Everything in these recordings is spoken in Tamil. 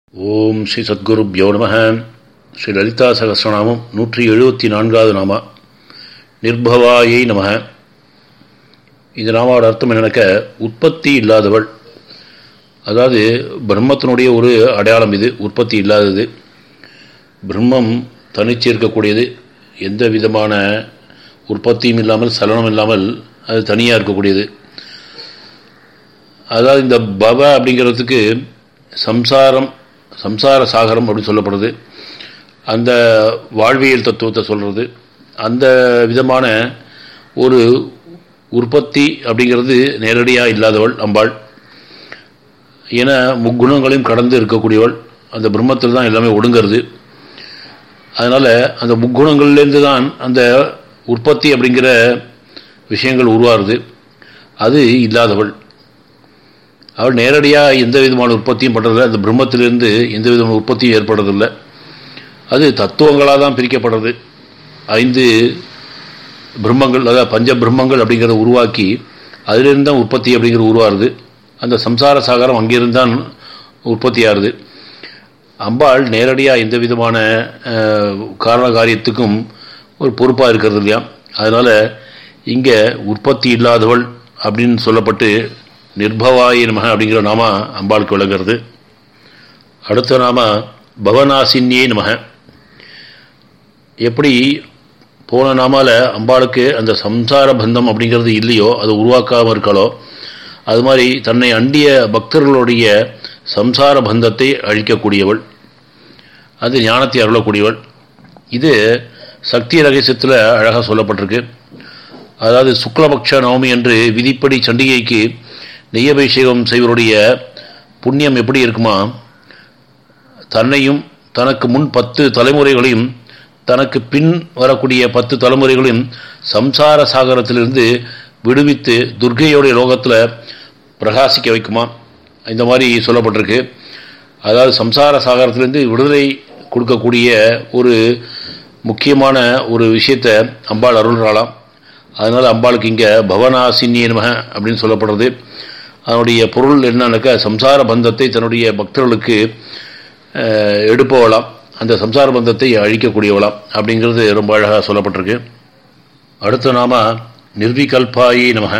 ஓம் ஸ்ரீ சத்குருப்யோ நம ஸ்ரீ லலிதா சகசிரநாமம் நூற்றி எழுபத்தி நான்காவது நாமா நிர்பவாயை நம இந்த நாமாவோட அர்த்தம் என்னக்க உற்பத்தி இல்லாதவள் அதாவது பிரம்மத்தினுடைய ஒரு அடையாளம் இது உற்பத்தி இல்லாதது பிரம்மம் தனிச்சு இருக்கக்கூடியது எந்த விதமான உற்பத்தியும் இல்லாமல் சலனம் இல்லாமல் அது தனியாக இருக்கக்கூடியது அதாவது இந்த பவ அப்படிங்கிறதுக்கு சம்சாரம் சம்சார சாகரம் அப்படின்னு சொல்லப்படுது அந்த வாழ்வியல் தத்துவத்தை சொல்கிறது அந்த விதமான ஒரு உற்பத்தி அப்படிங்கிறது நேரடியாக இல்லாதவள் அம்பாள் என முக்குணங்களையும் கடந்து இருக்கக்கூடியவள் அந்த பிரம்மத்தில் தான் எல்லாமே ஒடுங்கிறது அதனால் அந்த முக்குணங்கள்லேருந்து தான் அந்த உற்பத்தி அப்படிங்கிற விஷயங்கள் உருவாகுது அது இல்லாதவள் அவள் நேரடியாக எந்த விதமான உற்பத்தியும் பண்ணுறதில்ல அந்த பிரம்மத்திலிருந்து எந்த விதமான உற்பத்தியும் ஏற்படுறதில்லை அது தத்துவங்களாக தான் பிரிக்கப்படுறது ஐந்து பிரம்மங்கள் அதாவது பஞ்ச பிரம்மங்கள் அப்படிங்கிறத உருவாக்கி அதிலிருந்து தான் உற்பத்தி அப்படிங்கிறது உருவாகுது அந்த சம்சார சாகரம் அங்கிருந்து தான் உற்பத்தி ஆகுது அம்பாள் நேரடியாக எந்த விதமான காரண காரியத்துக்கும் ஒரு பொறுப்பாக இருக்கிறது இல்லையா அதனால் இங்கே உற்பத்தி இல்லாதவள் அப்படின்னு சொல்லப்பட்டு நிர்பவாய நம அப்படிங்கிற நாம அம்பாளுக்கு விளங்குறது அடுத்த நாம பவனாசின்யே நமக எப்படி போன நாமால அம்பாளுக்கு அந்த சம்சார பந்தம் அப்படிங்கிறது இல்லையோ அது உருவாக்காமல் இருக்காளோ அது மாதிரி தன்னை அண்டிய பக்தர்களுடைய சம்சார பந்தத்தை அழிக்கக்கூடியவள் அது ஞானத்தை அருளக்கூடியவள் இது சக்தி ரகசியத்தில் அழகாக சொல்லப்பட்டிருக்கு அதாவது சுக்லபக்ஷ நவமி என்று விதிப்படி சண்டிகைக்கு நெய்யபிஷேகம் செய்வருடைய புண்ணியம் எப்படி இருக்குமா தன்னையும் தனக்கு முன் பத்து தலைமுறைகளையும் தனக்கு பின் வரக்கூடிய பத்து தலைமுறைகளையும் சம்சார சாகரத்திலிருந்து விடுவித்து துர்கையோடைய லோகத்தில் பிரகாசிக்க வைக்குமா இந்த மாதிரி சொல்லப்பட்டிருக்கு அதாவது சம்சார சாகரத்திலிருந்து விடுதலை கொடுக்கக்கூடிய ஒரு முக்கியமான ஒரு விஷயத்தை அம்பாள் அருள்றாளாம் அதனால் அம்பாளுக்கு இங்கே பவனாசின்யம அப்படின்னு சொல்லப்படுறது அதனுடைய பொருள் என்னன்னாக்கா சம்சார பந்தத்தை தன்னுடைய பக்தர்களுக்கு எடுப்பவளாம் அந்த சம்சார பந்தத்தை அழிக்கக்கூடியவளாம் அப்படிங்கிறது ரொம்ப அழகாக சொல்லப்பட்டிருக்கு அடுத்த நாம நிர்விகல்பாயி நமக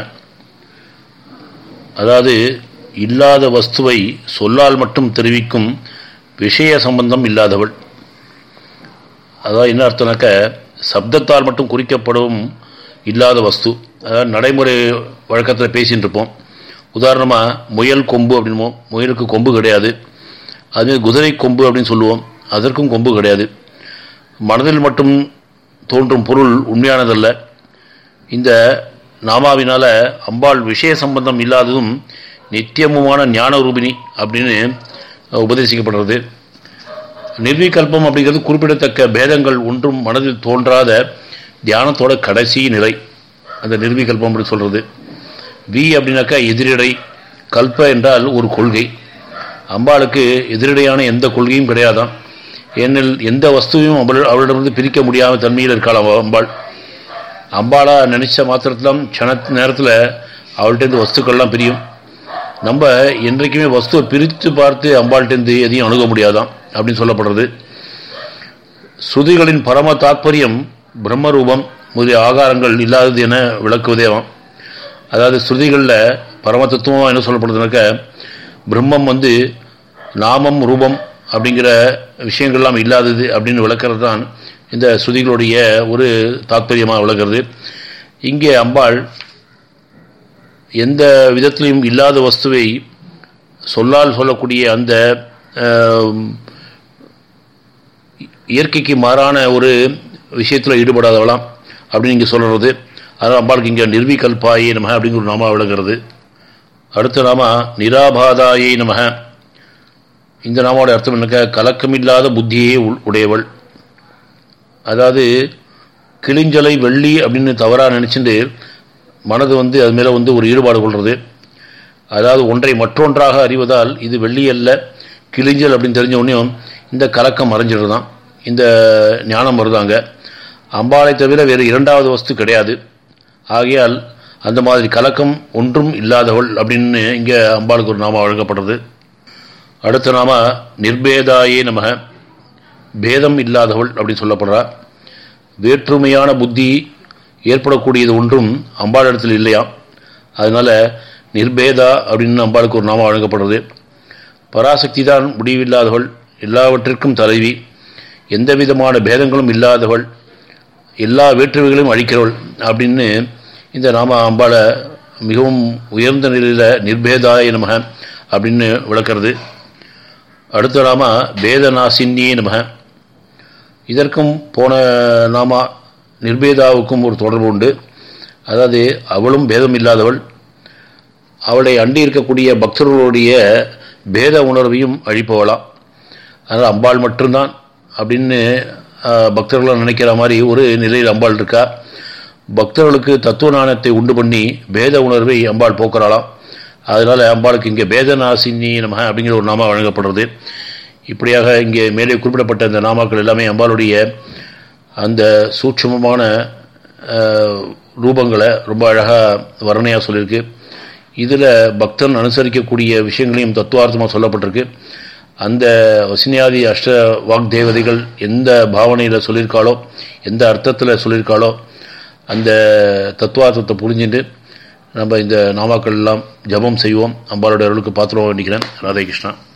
அதாவது இல்லாத வஸ்துவை சொல்லால் மட்டும் தெரிவிக்கும் விஷய சம்பந்தம் இல்லாதவள் அதாவது என்ன அர்த்தம்னாக்க சப்தத்தால் மட்டும் குறிக்கப்படும் இல்லாத வஸ்து அதாவது நடைமுறை வழக்கத்தில் பேசின்னு இருப்போம் உதாரணமாக முயல் கொம்பு அப்படின்மோ முயலுக்கு கொம்பு கிடையாது அதுமாதிரி குதிரை கொம்பு அப்படின்னு சொல்லுவோம் அதற்கும் கொம்பு கிடையாது மனதில் மட்டும் தோன்றும் பொருள் உண்மையானதல்ல இந்த நாமாவினால அம்பாள் விஷய சம்பந்தம் இல்லாததும் நித்தியமுமான ஞான ரூபிணி அப்படின்னு உபதேசிக்கப்படுறது நிர்விகல்பம் அப்படிங்கிறது குறிப்பிடத்தக்க பேதங்கள் ஒன்றும் மனதில் தோன்றாத தியானத்தோட கடைசி நிலை அந்த நிர்விகல்பம் அப்படின்னு சொல்கிறது வி அப்படின்னாக்கா எதிரிடை கல்ப என்றால் ஒரு கொள்கை அம்பாளுக்கு எதிரிடையான எந்த கொள்கையும் கிடையாதான் ஏனெனில் எந்த வஸ்துவையும் அவள் அவளிடமிருந்து பிரிக்க முடியாத தன்மையில் இருக்காள் அம்பாள் அம்பாளா நினைச்ச மாத்திரத்திலாம் க்ஷண நேரத்தில் அவள்கிட்டேருந்து வஸ்துக்கள்லாம் பிரியும் நம்ம என்றைக்குமே வஸ்துவை பிரித்து பார்த்து அம்பாள்கிட்டேருந்து எதையும் அணுக முடியாதான் அப்படின்னு சொல்லப்படுறது ஸ்ருதிகளின் பரம தாற்பயம் பிரம்மரூபம் முதலிய ஆகாரங்கள் இல்லாதது என விளக்குவதேவாம் அதாவது ஸ்ருதிகளில் பரம தத்துவமாக என்ன சொல்லப்படுதுனாக்க பிரம்மம் வந்து நாமம் ரூபம் அப்படிங்கிற விஷயங்கள்லாம் இல்லாதது அப்படின்னு விளக்கிறது தான் இந்த ஸ்ருதிகளுடைய ஒரு தாத்பரியமாக விளக்குறது இங்கே அம்பாள் எந்த விதத்திலையும் இல்லாத வஸ்துவை சொல்லால் சொல்லக்கூடிய அந்த இயற்கைக்கு மாறான ஒரு விஷயத்தில் ஈடுபடாதவளாம் அப்படின்னு இங்கே சொல்கிறது அதனால் அம்பாளுக்கு இங்கே நிர்விகல்பாயே நம அப்படிங்கிற ஒரு நாமா விளங்குறது அடுத்த நாமா நிராபாதாயை நமக இந்த நாமாவோட அர்த்தம் என்னக்க கலக்கமில்லாத புத்தியே உடையவள் அதாவது கிளிஞ்சலை வெள்ளி அப்படின்னு தவறாக நினச்சிட்டு மனது வந்து அது மேலே வந்து ஒரு ஈடுபாடு கொள்வது அதாவது ஒன்றை மற்றொன்றாக அறிவதால் இது வெள்ளி அல்ல கிளிஞ்சல் அப்படின்னு தெரிஞ்ச உடனேயும் இந்த கலக்கம் மறைஞ்சிடுதான் இந்த ஞானம் வருதாங்க அம்பாளை தவிர வேறு இரண்டாவது வஸ்து கிடையாது ஆகையால் அந்த மாதிரி கலக்கம் ஒன்றும் இல்லாதவள் அப்படின்னு இங்கே அம்பாளுக்கு ஒரு நாம வழங்கப்படுறது அடுத்த நாம நிர்பேதாயே நமக பேதம் இல்லாதவள் அப்படின்னு சொல்லப்படுறா வேற்றுமையான புத்தி ஏற்படக்கூடியது ஒன்றும் அம்பாள் இடத்தில் இல்லையா அதனால நிர்பேதா அப்படின்னு அம்பாளுக்கு ஒரு நாமம் வழங்கப்படுறது பராசக்தி தான் முடிவில்லாதவள் எல்லாவற்றிற்கும் தலைவி எந்த விதமான பேதங்களும் இல்லாதவள் எல்லா வேற்றுமைகளையும் அழிக்கிறவள் அப்படின்னு இந்த நாம அம்பாளை மிகவும் உயர்ந்த நிலையில் நிர்பேதாய நமக அப்படின்னு விளக்கிறது அடுத்த நாம பேதநாசின்யே நமக இதற்கும் போன நாமா நிர்பேதாவுக்கும் ஒரு தொடர்பு உண்டு அதாவது அவளும் பேதம் இல்லாதவள் அவளை அண்டி இருக்கக்கூடிய பக்தர்களுடைய பேத உணர்வையும் அழிப்பவளாம் அதனால் அம்பாள் மட்டும்தான் அப்படின்னு பக்தர்களும் நினைக்கிற மாதிரி ஒரு நிலையில் அம்பாள் இருக்கா பக்தர்களுக்கு தத்துவ ஞானத்தை உண்டு பண்ணி பேத உணர்வை அம்பாள் போக்குறாளாம் அதனால் அம்பாளுக்கு இங்கே பேதநாசினி நம அப்படிங்கிற ஒரு நாமா வழங்கப்படுறது இப்படியாக இங்கே மேலே குறிப்பிடப்பட்ட இந்த நாமாக்கள் எல்லாமே அம்பாளுடைய அந்த சூட்சமமான ரூபங்களை ரொம்ப அழகாக வர்ணையாக சொல்லியிருக்கு இதில் பக்தன் அனுசரிக்கக்கூடிய விஷயங்களையும் தத்துவார்த்தமாக சொல்லப்பட்டிருக்கு அந்த வசினியாதி அஷ்ட வாக் தேவதைகள் எந்த பாவனையில் சொல்லியிருக்காளோ எந்த அர்த்தத்தில் சொல்லியிருக்காளோ அந்த தத்துவார்த்தத்தை புரிஞ்சுட்டு நம்ம இந்த நாமாக்கள் எல்லாம் ஜபம் செய்வோம் அம்பாளுடைய அருளுக்கு பாத்திரம் வேண்டிக்கிறேன் ராதே கிருஷ்ணா